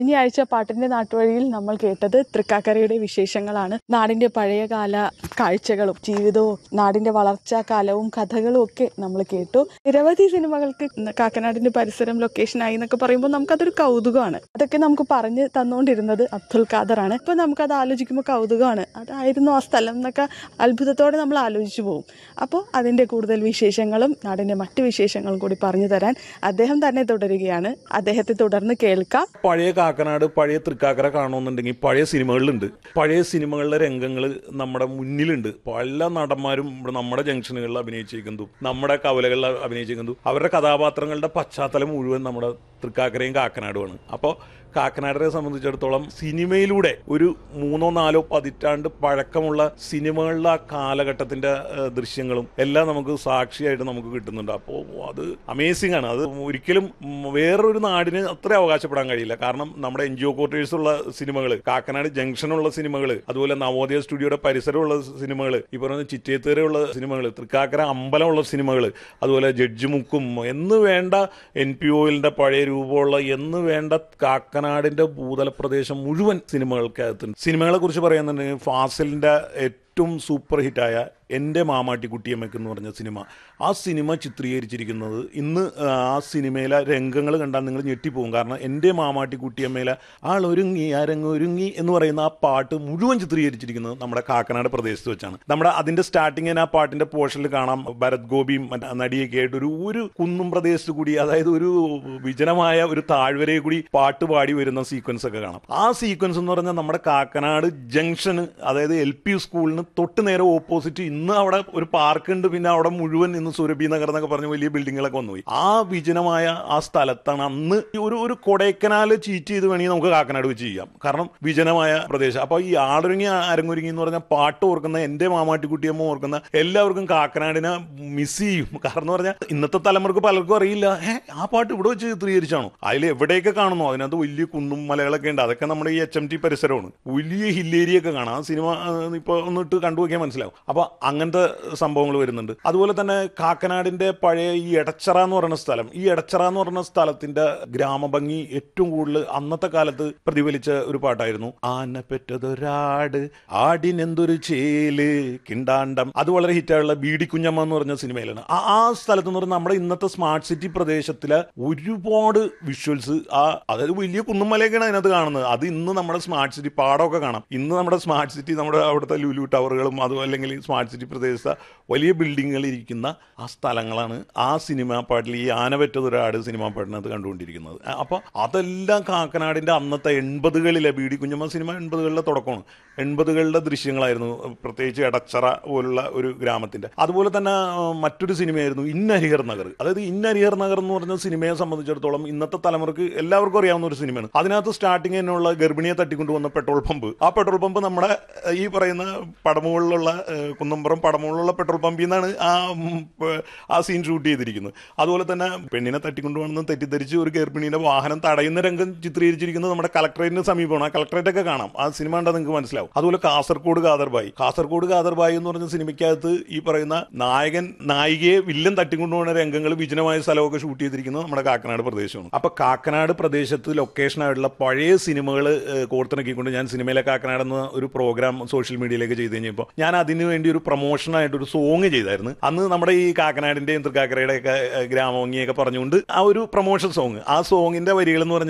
ഇനി ആഴ്ച പാട്ടിന്റെ നാട്ടുവഴിയിൽ നമ്മൾ കേട്ടത് തൃക്കാക്കരയുടെ വിശേഷങ്ങളാണ് നാടിന്റെ പഴയകാല കാഴ്ചകളും ജീവിതവും നാടിന്റെ വളർച്ചാ കാലവും കഥകളും ഒക്കെ നമ്മൾ കേട്ടു നിരവധി സിനിമകൾക്ക് കാക്കനാടിന്റെ പരിസരം ലൊക്കേഷനായി എന്നൊക്കെ പറയുമ്പോൾ നമുക്കതൊരു കൗതുകമാണ് അതൊക്കെ നമുക്ക് പറഞ്ഞു തന്നുകൊണ്ടിരുന്നത് അബ്ദുൽ ഖാദറാണ് ഇപ്പൊ നമുക്കത് ആലോചിക്കുമ്പോൾ കൗതുകമാണ് അതായിരുന്നു ആ സ്ഥലം എന്നൊക്കെ അത്ഭുതത്തോടെ നമ്മൾ ആലോചിച്ചു പോകും അപ്പോൾ അതിന്റെ കൂടുതൽ വിശേഷങ്ങളും നാടിന്റെ മറ്റു വിശേഷങ്ങളും കൂടി പറഞ്ഞു തരാൻ അദ്ദേഹം തന്നെ തുടരുകയാണ് അദ്ദേഹത്തെ തുടർന്ന് കേൾക്കാം പഴയ കാക്കനാട് പഴയ തൃക്കാക്കര കാണുമെന്നുണ്ടെങ്കിൽ പഴയ സിനിമകളിലുണ്ട് പഴയ സിനിമകളിലെ രംഗങ്ങൾ നമ്മുടെ മുന്നിലുണ്ട് പല നടന്മാരും ഇവിടെ നമ്മുടെ ജംഗ്ഷനുകളിൽ അഭിനയിച്ചിരിക്കുന്നതും നമ്മുടെ കവലകളിൽ അഭിനയിച്ചിരിക്കുന്നതും അവരുടെ കഥാപാത്രങ്ങളുടെ പശ്ചാത്തലം മുഴുവൻ നമ്മുടെ തൃക്കാക്കരയും കാക്കനാടുമാണ് അപ്പോൾ കാക്കനാടിനെ സംബന്ധിച്ചിടത്തോളം സിനിമയിലൂടെ ഒരു മൂന്നോ നാലോ പതിറ്റാണ്ട് പഴക്കമുള്ള സിനിമകളിലെ ആ കാലഘട്ടത്തിന്റെ ഏഹ്, ദൃശ്യങ്ങളും എല്ലാം നമുക്ക് സാക്ഷിയായിട്ട് നമുക്ക് കിട്ടുന്നുണ്ട് അപ്പോൾ അത് അമേസിംഗ് ആണ് അത് ഒരിക്കലും ഉം, വേറൊരു നാടിന് അത്ര അവകാശപ്പെടാൻ കഴിയില്ല കാരണം നമ്മുടെ എൻ ജി ഒ ക്വാർട്ടേഴ്സ് ഉള്ള സിനിമകൾ കാക്കനാട് ജംഗ്ഷനുള്ള സിനിമകൾ അതുപോലെ നവോദയ സ്റ്റുഡിയോയുടെ പരിസരമുള്ള സിനിമകൾ ഈ പറയുന്ന ചിറ്റേത്തേരയുള്ള സിനിമകൾ തൃക്കാക്കര അമ്പലമുള്ള സിനിമകൾ അതുപോലെ ജഡ്ജി മുക്കും എന്ന് വേണ്ട എൻ പി ഒയിലിന്റെ പഴയ രൂപമുള്ള എന്ന് വേണ്ട കാക്കനാടിന്റെ ഭൂതല പ്രദേശം മുഴുവൻ സിനിമകൾക്കകത്തുണ്ട് സിനിമകളെ കുറിച്ച് പറയുന്നുണ്ടെങ്കിൽ ഫാസിലിന്റെ ഏറ്റവും സൂപ്പർ ഹിറ്റായ എൻ്റെ മാമാട്ടി കുട്ടിയമ്മയ്ക്ക് എന്ന് പറഞ്ഞ സിനിമ ആ സിനിമ ചിത്രീകരിച്ചിരിക്കുന്നത് ഇന്ന് ആ സിനിമയിലെ രംഗങ്ങൾ കണ്ടാൽ നിങ്ങൾ ഞെട്ടിപ്പോകും കാരണം എൻ്റെ മാമാട്ടി കുട്ടിയമ്മയിലെ ആളൊരുങ്ങി അരങ്ങൊരുങ്ങി എന്ന് പറയുന്ന ആ പാട്ട് മുഴുവൻ ചിത്രീകരിച്ചിരിക്കുന്നത് നമ്മുടെ കാക്കനാട് പ്രദേശത്ത് വെച്ചാണ് നമ്മുടെ അതിന്റെ സ്റ്റാർട്ടിങ്ങിന് ആ പാട്ടിന്റെ പോർഷനിൽ കാണാം ഭരത് ഗോപിയും മറ്റേ നടിയൊക്കെ ആയിട്ട് ഒരു ഒരു കുന്നും പ്രദേശത്ത് കൂടി അതായത് ഒരു വിജനമായ ഒരു താഴ്വരയെ കൂടി പാട്ട് പാടി വരുന്ന സീക്വൻസ് ഒക്കെ കാണാം ആ സീക്വൻസ് എന്ന് പറഞ്ഞാൽ നമ്മുടെ കാക്കനാട് ജംഗ്ഷന് അതായത് എൽ പി സ്കൂളിന് തൊട്ട് നേരെ ഓപ്പോസിറ്റ് ഇന്ന് അവിടെ ഒരു പാർക്ക് ഉണ്ട് പിന്നെ അവിടെ മുഴുവൻ ഇന്ന് സുരഭി നഗർ എന്നൊക്കെ പറഞ്ഞ വലിയ ബിൽഡിങ്ങുകളൊക്കെ വന്നുപോയി ആ വിജനമായ ആ സ്ഥലത്താണ് അന്ന് ഈ ഒരു ഒരു കൊടൈക്കനാല് ചീറ്റ് ചെയ്ത് വേണമെങ്കിൽ നമുക്ക് കാക്കനാട് വെച്ച് ചെയ്യാം കാരണം വിജനമായ പ്രദേശം അപ്പൊ ഈ ആടൊരുങ്ങി അരങ്ങൊരുങ്ങി എന്ന് പറഞ്ഞാൽ പാട്ട് ഓർക്കുന്ന എന്റെ മാമാട്ടിക്കുട്ടിയമ്മ ഓർക്കുന്ന എല്ലാവർക്കും കാക്കനാടിനെ മിസ് ചെയ്യും കാരണം എന്ന് പറഞ്ഞാൽ ഇന്നത്തെ തലമുറക്ക് പലർക്കും അറിയില്ല ഏ ആ പാട്ട് ഇവിടെ വെച്ച് ചിത്രീകരിച്ചാണോ അതിൽ എവിടെയൊക്കെ കാണുന്നു അതിനകത്ത് വലിയ കുന്നും മലകളൊക്കെ ഉണ്ട് അതൊക്കെ നമ്മുടെ ഈ എച്ച് എം ടി പരിസരമാണ് വലിയ ഹില്ലേരിയൊക്കെ കാണാം ആ സിനിമ ആ, ഇപ്പൊ ഒന്നിട്ട് കണ്ടുപോക്കിയാൽ മനസ്സിലാവും അപ്പൊ അങ്ങനത്തെ സംഭവങ്ങൾ വരുന്നുണ്ട് അതുപോലെ തന്നെ കാക്കനാടിന്റെ പഴയ ഈ എടച്ചറ എന്ന് പറയുന്ന സ്ഥലം ഈ എടച്ചറ എന്ന് പറയുന്ന സ്ഥലത്തിന്റെ ഗ്രാമഭംഗി ഏറ്റവും കൂടുതൽ അന്നത്തെ കാലത്ത് പ്രതിഫലിച്ച ഒരു പാട്ടായിരുന്നു ആന പെറ്റതൊരാട് ആടിനെന്തൊരു ചേല് കിണ്ടാണ്ടം അത് വളരെ ഹിറ്റായുള്ള ബീഡി കുഞ്ഞമ്മ എന്ന് പറഞ്ഞ സിനിമയിലാണ് ആ ആ സ്ഥലത്ത് എന്ന് പറഞ്ഞാൽ നമ്മുടെ ഇന്നത്തെ സ്മാർട്ട് സിറ്റി പ്രദേശത്തിലെ ഒരുപാട് വിഷ്വൽസ് ആ അതായത് വലിയ കുന്നും മലയൊക്കെയാണ് അതിനകത്ത് കാണുന്നത് അത് ഇന്ന് നമ്മുടെ സ്മാർട്ട് സിറ്റി പാടമൊക്കെ കാണാം ഇന്ന് നമ്മുടെ സ്മാർട്ട് സിറ്റി നമ്മുടെ അവിടുത്തെ ലുലു ടവറുകളും അതും അല്ലെങ്കിൽ സ്മാർട്ട് സിറ്റി പ്രദേശത്തെ വലിയ ബിൽഡിങ്ങുകൾ ഇരിക്കുന്ന ആ സ്ഥലങ്ങളാണ് ആ സിനിമാ പാട്ടിൽ ഈ ആനപറ്റതൊരാട് സിനിമാ പാട്ടിനകത്ത് കണ്ടുകൊണ്ടിരിക്കുന്നത് അ- അപ്പൊ അതെല്ലാം കാക്കനാടിന്റെ അന്നത്തെ എൺപതുകളിലെ ബി ഡി കുഞ്ഞമ്മ സിനിമ എൺപതുകളിലെ തുടക്കമാണ് എൺപതുകളിലെ ദൃശ്യങ്ങളായിരുന്നു പ്രത്യേകിച്ച് എടച്ചറ പോലുള്ള ഒരു ഗ്രാമത്തിന്റെ അതുപോലെ തന്നെ ആ, മറ്റൊരു സിനിമയായിരുന്നു ഇന്നരിഹർ നഗർ അതായത് ഇന്നരിഹർ നഗർ എന്ന് പറഞ്ഞ സിനിമയെ സംബന്ധിച്ചിടത്തോളം ഇന്നത്തെ തലമുറക്ക് എല്ലാവർക്കും അറിയാവുന്ന ഒരു സിനിമയാണ് അതിനകത്ത് സ്റ്റാർട്ടിങ് തന്നെയുള്ള ഗർഭിണിയെ തട്ടിക്കൊണ്ടുവന്ന പെട്രോൾ പമ്പ് ആ പെട്രോൾ പമ്പ് നമ്മുടെ ഏഹ്, ഈ പറയുന്ന പടമുകളിലുള്ള ഏഹ്, കുന്നമ്പുറം പടമുകളിലുള്ള പെട്രോൾ പമ്പിൽ നിന്നാണ് ആ ഉം, പ- ആ സീൻ ഷൂട്ട് ചെയ്തിരിക്കുന്നത് അതുപോലെ തന്നെ പെണ്ണിനെ തട്ടിക്കൊണ്ടുപോകണമെന്ന് തെറ്റിദ്ധരിച്ച് ഒരു ഗർഭിണിയുടെ വാഹനം തടയുന്ന രംഗം ചിത്രീകരിച്ചിരിക്കുന്നത് നമ്മുടെ കളക്ടറേറ്റിന് സമീപമാണ് ആ കളക്ടറേറ്റ് ഒക്കെ കാണാം ആ സിനിമ കണ്ടാൽ നിങ്ങൾക്ക് മനസ്സിലാവും അതുപോലെ കാസർഗോഡ് കാദർബായി കാസർഗോഡ് കാദർബായി എന്ന് പറഞ്ഞ സിനിമയ്ക്കകത്ത് ഈ പറയുന്ന നായകൻ നായികയെ വില്ലൻ തട്ടിക്കൊണ്ടുപോകുന്ന രംഗങ്ങൾ വിജനമായ സ്ഥലമൊക്കെ ഷൂട്ട് ചെയ്തിരിക്കുന്നത് നമ്മുടെ കാക്കനാട് പ്രദേശമാണ് അപ്പൊ കാക്കനാട് പ്രദേശത്ത് ലൊക്കേഷനായിട്ടുള്ള പഴയ സിനിമകൾ കോർത്തിണക്കിക്കൊണ്ട് ഞാൻ സിനിമയിലെ കാക്കനാട് എന്ന ഒരു പ്രോഗ്രാം സോഷ്യൽ മീഡിയയിലേക്ക് ചെയ്ത് കഴിഞ്ഞപ്പോൾ ഞാൻ അതിനു വേണ്ടി ഒരു പ്രൊമോഷനായിട്ട് ഒരു സോങ് ചെയ്തായിരുന്നു അന്ന് നമ്മുടെ ഈ കാക്കനാടിന്റെയും തൃക്കാക്കരയുടെ ഒക്കെ ഗ്രാമഭംഗിയൊക്കെ പറഞ്ഞുകൊണ്ട് ആ ഒരു പ്രൊമോഷൻ സോങ് ആ സോങ്ങിന്റെ വരികൾ എന്ന് പറഞ്ഞാൽ